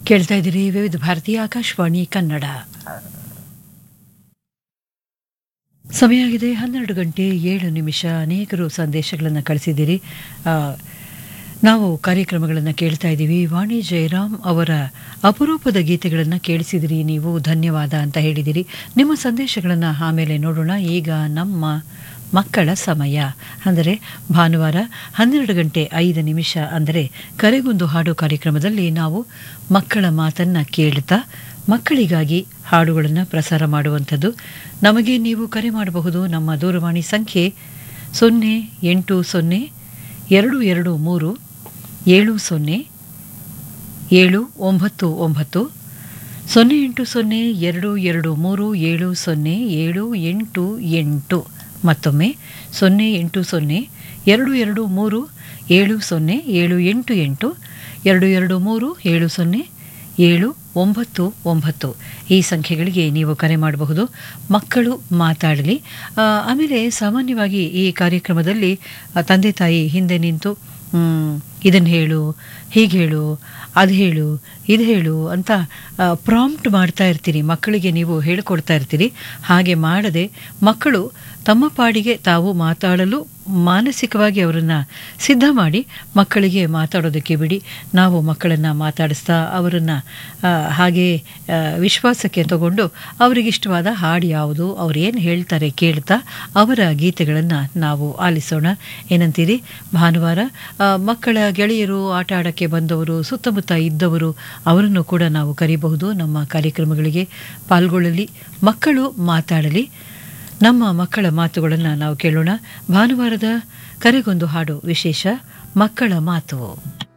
ಕೇಳ್ತಾ ಇದ್ದೀರಿ ವಿವಿಧ ಭಾರತೀಯ ಆಕಾಶವಾಣಿ ಕನ್ನಡ ಸಮಯ ಆಗಿದೆ ಹನ್ನೆರಡು ಗಂಟೆ ಏಳು ನಿಮಿಷ ಅನೇಕರು ಸಂದೇಶಗಳನ್ನು ಕಳಿಸಿದ್ದೀರಿ ಆ, ನಾವು ಕಾರ್ಯಕ್ರಮಗಳನ್ನು ಕೇಳ್ತಾ ಇದ್ದೀವಿ ವಾಣಿ ಜಯರಾಮ್ ಅವರ ಅಪರೂಪದ ಗೀತೆಗಳನ್ನು ಕೇಳಿಸಿದಿರಿ ನೀವು ಧನ್ಯವಾದ ಅಂತ ಹೇಳಿದಿರಿ ನಿಮ್ಮ ಸಂದೇಶಗಳನ್ನು ಆಮೇಲೆ ನೋಡೋಣ ಈಗ ನಮ್ಮ ಮಕ್ಕಳ ಸಮಯ ಅಂದರೆ ಭಾನುವಾರ ಹನ್ನೆರಡು ಗಂಟೆ ಐದು ನಿಮಿಷ ಅಂದರೆ ಕರೆಗೊಂದು ಹಾಡು ಕಾರ್ಯಕ್ರಮದಲ್ಲಿ ನಾವು ಮಕ್ಕಳ ಮಾತನ್ನು ಕೇಳ್ತಾ ಮಕ್ಕಳಿಗಾಗಿ ಹಾಡುಗಳನ್ನು ಪ್ರಸಾರ ಮಾಡುವಂಥದ್ದು ನಮಗೆ ನೀವು ಕರೆ ಮಾಡಬಹುದು ನಮ್ಮ ದೂರವಾಣಿ ಸಂಖ್ಯೆ ಸೊನ್ನೆ ಎಂಟು ಸೊನ್ನೆ ಎರಡು ಎರಡು ಮೂರು ಏಳು ಸೊನ್ನೆ ಏಳು ಒಂಬತ್ತು ಒಂಬತ್ತು ಸೊನ್ನೆ ಎಂಟು ಸೊನ್ನೆ ಎರಡು ಎರಡು ಮೂರು ಏಳು ಸೊನ್ನೆ ಏಳು ಎಂಟು ಎಂಟು ಮತ್ತೊಮ್ಮೆ ಸೊನ್ನೆ ಎಂಟು ಸೊನ್ನೆ ಎರಡು ಎರಡು ಮೂರು ಏಳು ಸೊನ್ನೆ ಏಳು ಎಂಟು ಎಂಟು ಎರಡು ಎರಡು ಮೂರು ಏಳು ಸೊನ್ನೆ ಏಳು ಒಂಬತ್ತು ಒಂಬತ್ತು ಈ ಸಂಖ್ಯೆಗಳಿಗೆ ನೀವು ಕರೆ ಮಾಡಬಹುದು ಮಕ್ಕಳು ಮಾತಾಡಲಿ ಆ, ಆಮೇಲೆ ಸಾಮಾನ್ಯವಾಗಿ ಈ ಕಾರ್ಯಕ್ರಮದಲ್ಲಿ ಆ, ತಂದೆ ತಾಯಿ ಹಿಂದೆ ನಿಂತು ಇದನ್ನು ಹೇಳು ಹೀಗೆ ಹೇಳು ಅದು ಹೇಳು ಇದು ಹೇಳು ಅಂತ ಪ್ರಾಂಪ್ಟ್ ಮಾಡ್ತಾ ಇರ್ತೀರಿ ಮಕ್ಕಳಿಗೆ ನೀವು ಹೇಳಿಕೊಡ್ತಾ ಇರ್ತೀರಿ ಹಾಗೆ ಮಾಡದೆ ಮಕ್ಕಳು ತಮ್ಮ ಪಾಡಿಗೆ ತಾವು ಮಾತಾಡಲು ಮಾನಸಿಕವಾಗಿ ಅವರನ್ನು ಸಿದ್ಧ ಮಾಡಿ ಮಕ್ಕಳಿಗೆ ಮಾತಾಡೋದಕ್ಕೆ ಬಿಡಿ ನಾವು ಮಕ್ಕಳನ್ನು ಮಾತಾಡಿಸ್ತಾ ಅವರನ್ನು ಹಾಗೆ ಆ, ವಿಶ್ವಾಸಕ್ಕೆ ತಗೊಂಡು ಅವರಿಗಿಷ್ಟವಾದ ಹಾಡು ಯಾವುದು ಅವ್ರು ಏನು ಹೇಳ್ತಾರೆ ಕೇಳ್ತಾ ಅವರ ಗೀತೆಗಳನ್ನು ನಾವು ಆಲಿಸೋಣ ಏನಂತೀರಿ ಭಾನುವಾರ ಆ, ಮಕ್ಕಳ ಗೆಳೆಯರು ಆಟ ಆಡೋಕ್ಕೆ ಬಂದವರು ಸುತ್ತಮುತ್ತ ಇದ್ದವರು ಅವರನ್ನು ಕೂಡ ನಾವು ಕರೀಬಹುದು ನಮ್ಮ ಕಾರ್ಯಕ್ರಮಗಳಿಗೆ ಪಾಲ್ಗೊಳ್ಳಲಿ ಮಕ್ಕಳು ಮಾತಾಡಲಿ ನಮ್ಮ ಮಕ್ಕಳ ಮಾತುಗಳನ್ನು ನಾವು ಕೇಳೋಣ ಭಾನುವಾರದ ಕರೆಗೊಂದು ಹಾಡು ವಿಶೇಷ ಮಕ್ಕಳ ಮಾತು